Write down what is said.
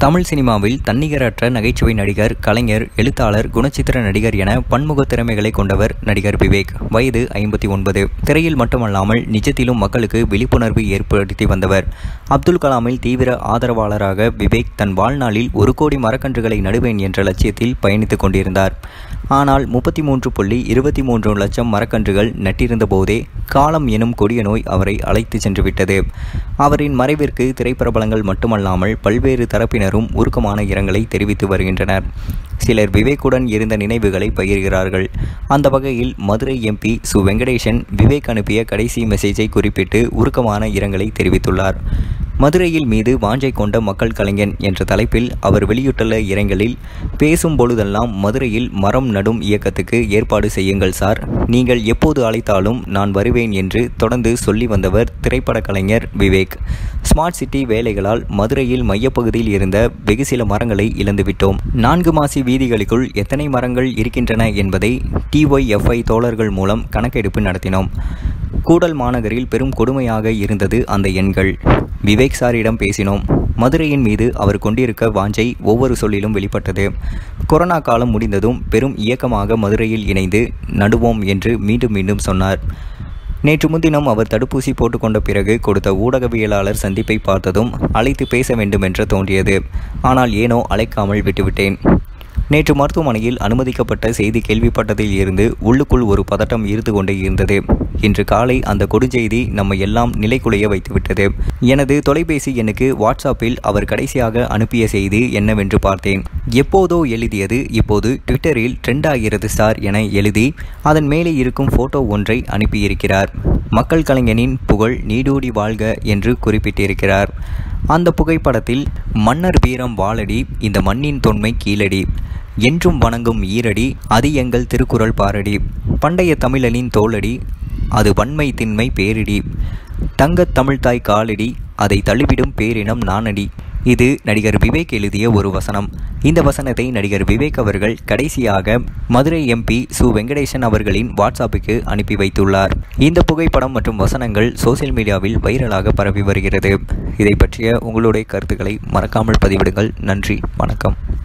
தமிழ் சினிமாவில் தன்னிகரற்ற நகைச்சுவை நடிகர் கலைஞர் எழுத்தாளர் குணச்சித்திர நடிகர் என பன்முக திறமைகளை கொண்டவர் நடிகர் விவேக் வயது ஐம்பத்தி ஒன்பது திரையில் மட்டுமல்லாமல் நிஜத்திலும் மக்களுக்கு விழிப்புணர்வு ஏற்படுத்தி வந்தவர் அப்துல் கலாமில் தீவிர ஆதரவாளராக விவேக் தன் வாழ்நாளில் ஒரு கோடி மரக்கன்றுகளை நடுவேன் என்ற லட்சியத்தில் பயணித்துக் கொண்டிருந்தார் ஆனால் முப்பத்தி மூன்று புள்ளி இருபத்தி மூன்று லட்சம் மரக்கன்றுகள் நட்டிருந்த போதே காலம் எனும் கொடிய நோய் அவரை அழைத்து சென்றுவிட்டது அவரின் மறைவிற்கு திரைப்பிரபலங்கள் மட்டுமல்லாமல் பல்வேறு தரப்பினரும் உருக்கமான இரங்கலை தெரிவித்து வருகின்றனர் சிலர் விவேக்குடன் இருந்த நினைவுகளை பகிர்கிறார்கள் அந்த வகையில் மதுரை எம்பி சு வெங்கடேசன் விவேக் அனுப்பிய கடைசி மெசேஜை குறிப்பிட்டு உருக்கமான இரங்கலை தெரிவித்துள்ளார் மதுரையில் மீது வாஞ்சை கொண்ட மக்கள் கலைஞன் என்ற தலைப்பில் அவர் வெளியிட்டுள்ள இரங்கலில் பேசும் பொழுதெல்லாம் மதுரையில் மரம் நடும் இயக்கத்துக்கு ஏற்பாடு செய்யுங்கள் சார் நீங்கள் எப்போது அழைத்தாலும் நான் வருவேன் என்று தொடர்ந்து சொல்லி வந்தவர் திரைப்பட கலைஞர் விவேக் ஸ்மார்ட் சிட்டி வேலைகளால் மதுரையில் மையப்பகுதியில் இருந்த வெகு சில மரங்களை இழந்துவிட்டோம் நான்கு மாசி வீதிகளுக்குள் எத்தனை மரங்கள் இருக்கின்றன என்பதை டிஒய்எஃப்ஐ தோழர்கள் மூலம் கணக்கெடுப்பு நடத்தினோம் கூடல் மாநகரில் பெரும் கொடுமையாக இருந்தது அந்த எண்கள் விவேக் சாரிடம் பேசினோம் மதுரையின் மீது அவர் கொண்டிருக்க வாஞ்சை ஒவ்வொரு சொல்லிலும் வெளிப்பட்டது கொரோனா காலம் முடிந்ததும் பெரும் இயக்கமாக மதுரையில் இணைந்து நடுவோம் என்று மீண்டும் மீண்டும் சொன்னார் நேற்று முன்தினம் அவர் தடுப்பூசி போட்டுக்கொண்ட பிறகு கொடுத்த ஊடகவியலாளர் சந்திப்பை பார்த்ததும் அழைத்து பேச வேண்டும் என்று தோன்றியது ஆனால் ஏனோ அழைக்காமல் விட்டுவிட்டேன் நேற்று மருத்துவமனையில் அனுமதிக்கப்பட்ட செய்தி கேள்விப்பட்டதில் இருந்து உள்ளுக்குள் ஒரு பதட்டம் இருந்து கொண்டே இருந்தது இன்று காலை அந்த கொடுஞ்செய்தி நம்ம எல்லாம் நிலைக்குலைய வைத்துவிட்டது எனது தொலைபேசி எண்ணுக்கு வாட்ஸ்அப்பில் அவர் கடைசியாக அனுப்பிய செய்தி என்னவென்று பார்த்தேன் எப்போதோ எழுதியது இப்போது ட்விட்டரில் ட்ரெண்ட் ஆகிறது சார் என எழுதி அதன் மேலே இருக்கும் போட்டோ ஒன்றை அனுப்பியிருக்கிறார் மக்கள் கலைஞனின் புகழ் நீடூடி வாழ்க என்று குறிப்பிட்டிருக்கிறார் அந்த புகைப்படத்தில் மன்னர் வீரம் வாழடி இந்த மண்ணின் தொன்மை கீழடி என்றும் வணங்கும் ஈரடி அது எங்கள் திருக்குறள் பாரடி பண்டைய தமிழனின் தோளடி அது வன்மை திண்மை பேரிடி தங்கத் தமிழ்தாய் காலடி அதை தழுவிடும் பேரினம் நானடி இது நடிகர் விவேக் எழுதிய ஒரு வசனம் இந்த வசனத்தை நடிகர் விவேக் அவர்கள் கடைசியாக மதுரை எம்பி சு வெங்கடேசன் அவர்களின் வாட்ஸ்அப்புக்கு அனுப்பி வைத்துள்ளார் இந்த புகைப்படம் மற்றும் வசனங்கள் சோசியல் மீடியாவில் வைரலாக பரவி வருகிறது இதை பற்றிய உங்களுடைய கருத்துக்களை மறக்காமல் பதிவிடுங்கள் நன்றி வணக்கம்